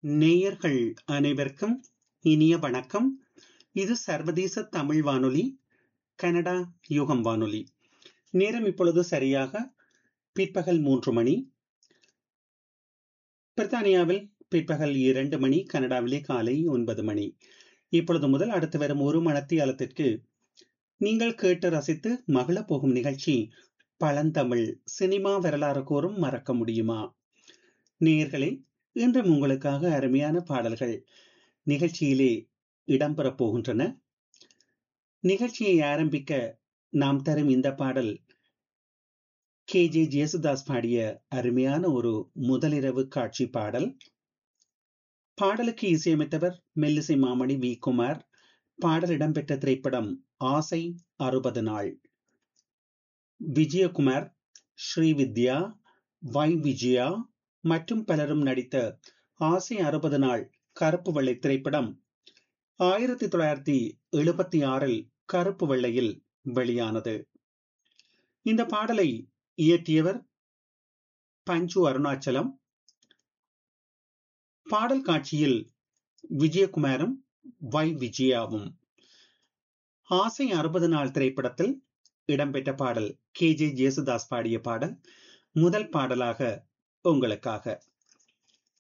நேயர்கள் அனைவருக்கும் இனிய வணக்கம் இது சர்வதேச தமிழ் வானொலி கனடா யுகம் வானொலி நேரம் இப்பொழுது சரியாக பிற்பகல் மூன்று மணி பிரித்தானியாவில் பிற்பகல் இரண்டு மணி கனடாவிலே காலை ஒன்பது மணி இப்பொழுது முதல் அடுத்து வரும் ஒரு மணத்தியாலத்திற்கு நீங்கள் கேட்டு ரசித்து மகள போகும் நிகழ்ச்சி பழந்தமிழ் சினிமா வரலாறு கூறும் மறக்க முடியுமா நேயர்களே இன்றும் உங்களுக்காக அருமையான பாடல்கள் நிகழ்ச்சியிலே இடம்பெறப் போகின்றன நிகழ்ச்சியை ஆரம்பிக்க நாம் தரும் இந்த பாடல் கே ஜே ஜேசுதாஸ் பாடிய அருமையான ஒரு முதலிரவு காட்சி பாடல் பாடலுக்கு இசையமைத்தவர் மெல்லிசை மாமணி வி குமார் பாடல் இடம்பெற்ற திரைப்படம் ஆசை அறுபது நாள் விஜயகுமார் ஸ்ரீவித்யா வை விஜயா மற்றும் பலரும் நடித்த ஆசை அறுபது நாள் கருப்பு வெள்ளை திரைப்படம் ஆயிரத்தி தொள்ளாயிரத்தி எழுபத்தி ஆறில் கருப்பு வெள்ளையில் வெளியானது இந்த பாடலை இயற்றியவர் பஞ்சு அருணாச்சலம் பாடல் காட்சியில் விஜயகுமாரும் வை விஜயாவும் ஆசை அறுபது நாள் திரைப்படத்தில் இடம்பெற்ற பாடல் கே ஜே ஜேசுதாஸ் பாடிய பாடல் முதல் பாடலாக உங்களுக்காக